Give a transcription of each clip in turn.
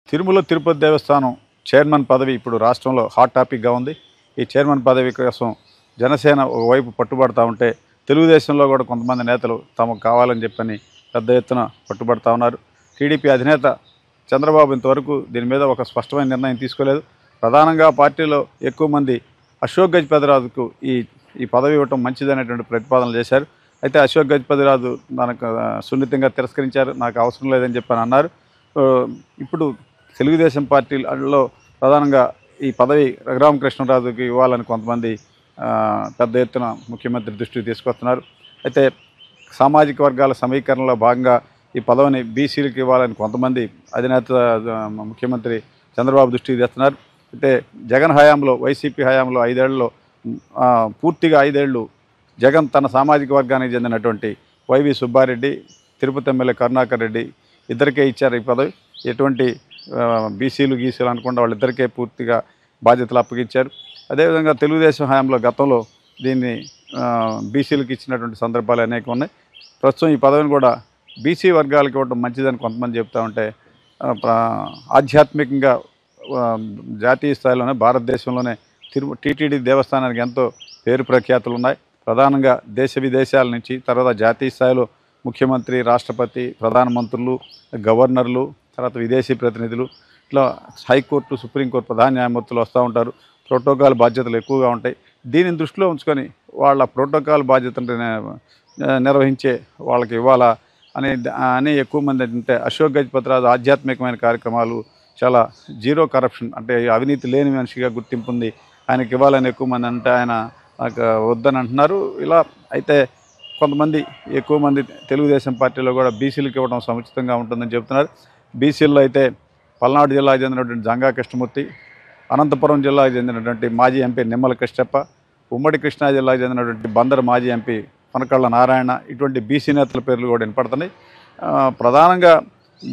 తిరుమల తిరుపతి దేవస్థానం చైర్మన్ పదవి ఇప్పుడు రాష్ట్రంలో హాట్ టాపిక్గా ఉంది ఈ చైర్మన్ పదవి కోసం జనసేన ఒకవైపు పట్టుబడతా ఉంటే తెలుగుదేశంలో కూడా కొంతమంది నేతలు తమకు కావాలని చెప్పని పెద్ద ఎత్తున పట్టుబడతా ఉన్నారు టీడీపీ అధినేత చంద్రబాబు ఇంతవరకు దీని మీద ఒక స్పష్టమైన నిర్ణయం తీసుకోలేదు ప్రధానంగా పార్టీలో ఎక్కువ మంది అశోక్ గజపతిరాజుకు ఈ ఈ పదవి ఇవ్వటం మంచిదనేటువంటి ప్రతిపాదనలు చేశారు అయితే అశోక్ గజపతిరాజు మనకు ఆ, సున్నితంగా తిరస్కరించారు నాకు అవసరం లేదని చెప్పని అన్నారు ఆ, ఇప్పుడు తెలుగుదేశం పార్టీలో ప్రధానంగా ఈ పదవి రఘురామకృష్ణరాజుకి ఇవ్వాలని కొంతమంది ఆ, పెద్ద ఎత్తున ముఖ్యమంత్రి దృష్టికి తీసుకొస్తున్నారు అయితే సామాజిక వర్గాల సమీకరణలో భాగంగా ఈ పదవిని బీసీలకు ఇవ్వాలని కొంతమంది అధినేత ఆ, ముఖ్యమంత్రి చంద్రబాబు దృష్టికి తెస్తున్నారు అయితే జగన్ హయాంలో వైసీపీ హయాంలో ఐదేళ్లలో ఆ, పూర్తిగా ఐదేళ్లు జగన్ తన సామాజిక వర్గానికి చెందినటువంటి వైవి సుబ్బారెడ్డి తిరుపతి ఎమ్మెల్యే కరుణాకర్ రెడ్డి ఇద్దరికే ఇచ్చారు ఈ పదవి ఎటువంటి ఆ, బీసీలు గీసీలు అనకుండా వాళ్ళిద్దరికే పూర్తిగా బాధ్యతలు అప్పగించారు అదేవిధంగా తెలుగుదేశం హయాంలో గతంలో దీన్ని ఆ, బీసీలకు ఇచ్చినటువంటి సందర్భాలు అనేక ఉన్నాయి ప్రస్తుతం ఈ పదవిని కూడా బీసీ వర్గాలకు ఇవ్వడం మంచిదని కొంతమంది చెప్తా ఉంటే ఆ, ప్ర- ఆధ్యాత్మికంగా ఆ, జాతీయ స్థాయిలోనే భారతదేశంలోనే తిరు టీటీడీ దేవస్థానానికి ఎంతో పేరు ప్రఖ్యాతులు ఉన్నాయి ప్రధానంగా దేశ విదేశాల నుంచి తర్వాత జాతీయ స్థాయిలో ముఖ్యమంత్రి రాష్ట్రపతి ప్రధానమంత్రులు గవర్నర్లు తర్వాత విదేశీ ప్రతినిధులు ఇట్లా హైకోర్టు సుప్రీంకోర్టు ప్రధాన న్యాయమూర్తులు వస్తూ ఉంటారు ప్రోటోకాల్ బాధ్యతలు ఎక్కువగా ఉంటాయి దీనిని దృష్టిలో ఉంచుకొని వాళ్ళ ప్రోటోకాల్ బాధ్యతను నే- నిర్వహించే వాళ్ళకి ఇవ్వాలా అనే అని ఎక్కువ మంది అంటే అశోక్ గజపతిరాజు ఆధ్యాత్మికమైన కార్యక్రమాలు చాలా జీరో కరప్షన్ అంటే అవినీతి లేని మనిషిగా గుర్తింపు ఉంది ఆయనకి ఇవ్వాలని ఎక్కువ మంది అంటే ఆయన నాకు వద్దని అంటున్నారు ఇలా అయితే కొంతమంది ఎక్కువ మంది తెలుగుదేశం పార్టీలో కూడా బీసీలకు ఇవ్వడం సముచితంగా ఉంటుందని చెబుతున్నారు బీసీల్లో అయితే పల్నాడు జిల్లాకు చెందినటువంటి జంగా కృష్ణమూర్తి అనంతపురం జిల్లాకు చెందినటువంటి మాజీ ఎంపీ నిమ్మల కృష్ణప్ప ఉమ్మడి కృష్ణా జిల్లాకు చెందినటువంటి బందర్ మాజీ ఎంపీ పనకళ్ళ నారాయణ ఇటువంటి బీసీ నేతల పేర్లు కూడా వినపడుతున్నాయి ఆ, ప్రధానంగా ఈ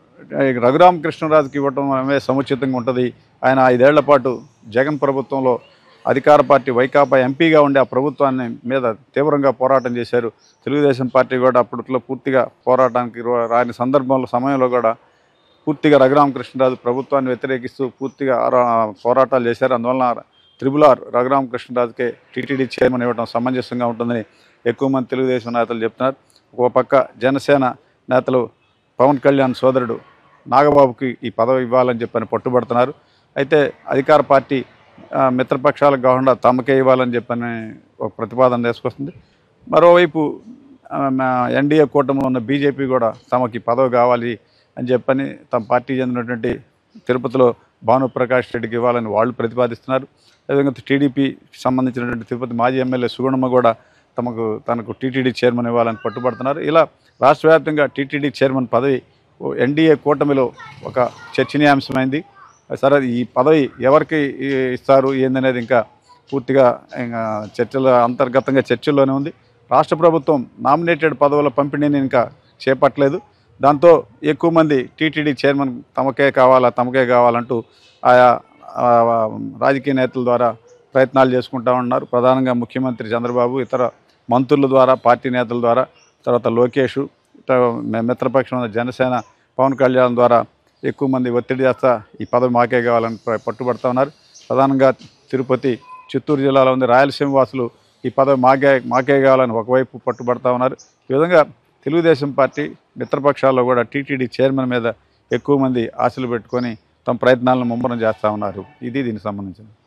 రఘురామకృష్ణరాజుకి ఇవ్వటం అనేది సముచితంగా ఉంటుంది ఆయన ఐదేళ్ల పాటు జగన్ ప్రభుత్వంలో అధికార పార్టీ వైకాపా ఎంపీగా ఉండే ఆ ప్రభుత్వాన్ని మీద తీవ్రంగా పోరాటం చేశారు తెలుగుదేశం పార్టీ కూడా అప్పట్లో పూర్తిగా పోరాటానికి రా- రాని సందర్భంలో సమయంలో కూడా పూర్తిగా రఘురామకృష్ణరాజు ప్రభుత్వాన్ని వ్యతిరేకిస్తూ పూర్తిగా ఆరా- పోరాటాలు చేశారు అందువలన త్రిబుల్ ఆర్ రఘురామకృష్ణరాజుకే టీటీడీ చైర్మన్ ఇవ్వడం సమంజసంగా ఉంటుందని ఎక్కువ మంది తెలుగుదేశం నేతలు చెప్తున్నారు ఒక పక్క జనసేన నేతలు పవన్ కళ్యాణ్ సోదరుడు నాగబాబుకి ఈ పదవి ఇవ్వాలని చెప్పని పట్టుబడుతున్నారు అయితే అధికార పార్టీ ఆ, మిత్రపక్షాలకు కాకుండా తమకే ఇవ్వాలని చెప్పని ఒక ప్రతిపాదన తీసుకొస్తుంది మరోవైపు ఆ, మా ఎన్డీఏ కూటమిలో ఉన్న బీజేపీ కూడా తమకి పదవి కావాలి అని చెప్పని తమ పార్టీ చెందినటువంటి తిరుపతిలో భానుప్రకాష్ రెడ్డికి ఇవ్వాలని వాళ్ళు ప్రతిపాదిస్తున్నారు అదేవిధంగా టీడీపీ సంబంధించినటువంటి తిరుపతి మాజీ ఎమ్మెల్యే సుగుణమ్మ కూడా తమకు తనకు టీటీడీ చైర్మన్ ఇవ్వాలని పట్టుబడుతున్నారు ఇలా రాష్ట్ర వ్యాప్తంగా టీటీడీ చైర్మన్ పదవి ఓ ఎన్డీఏ కూటమిలో ఒక చర్చనీయాంశమైంది సరే ఈ పదవి ఎవరికి ఈ- ఇస్తారు ఏందనేది ఇంకా పూర్తిగా ఇంకా చర్చల అంతర్గతంగా చర్చల్లోనే ఉంది రాష్ట్ర ప్రభుత్వం నామినేటెడ్ పదవుల పంపిణీని ఇంకా చేపట్టలేదు దాంతో ఎక్కువ మంది టీటీడీ చైర్మన్ తమకే కావాలా తమకే కావాలంటూ ఆయా ఆ, రాజకీయ నేతల ద్వారా ప్రయత్నాలు చేసుకుంటా ఉన్నారు ప్రధానంగా ముఖ్యమంత్రి చంద్రబాబు ఇతర మంత్రుల ద్వారా పార్టీ నేతల ద్వారా తర్వాత లోకేష్ ఇతర మి- మిత్రపక్షం ఉన్న జనసేన పవన్ కళ్యాణ్ ద్వారా ఎక్కువ మంది ఒత్తిడి చేస్తా ఈ పదవి మాకే కావాలని ప- పట్టుబడతా ఉన్నారు ప్రధానంగా తిరుపతి చిత్తూరు జిల్లాలో ఉంది రాయలసీమ వాసులు ఈ పదవి మాకే మాకే కావాలని ఒకవైపు పట్టుబడతా ఉన్నారు ఈ విధంగా తెలుగుదేశం పార్టీ మిత్రపక్షాల్లో కూడా టీటీడీ చైర్మన్ మీద ఎక్కువ మంది ఆశలు పెట్టుకొని తమ ప్రయత్నాలను ముమ్మరం చేస్తూ ఉన్నారు ఇది దీనికి సంబంధించింది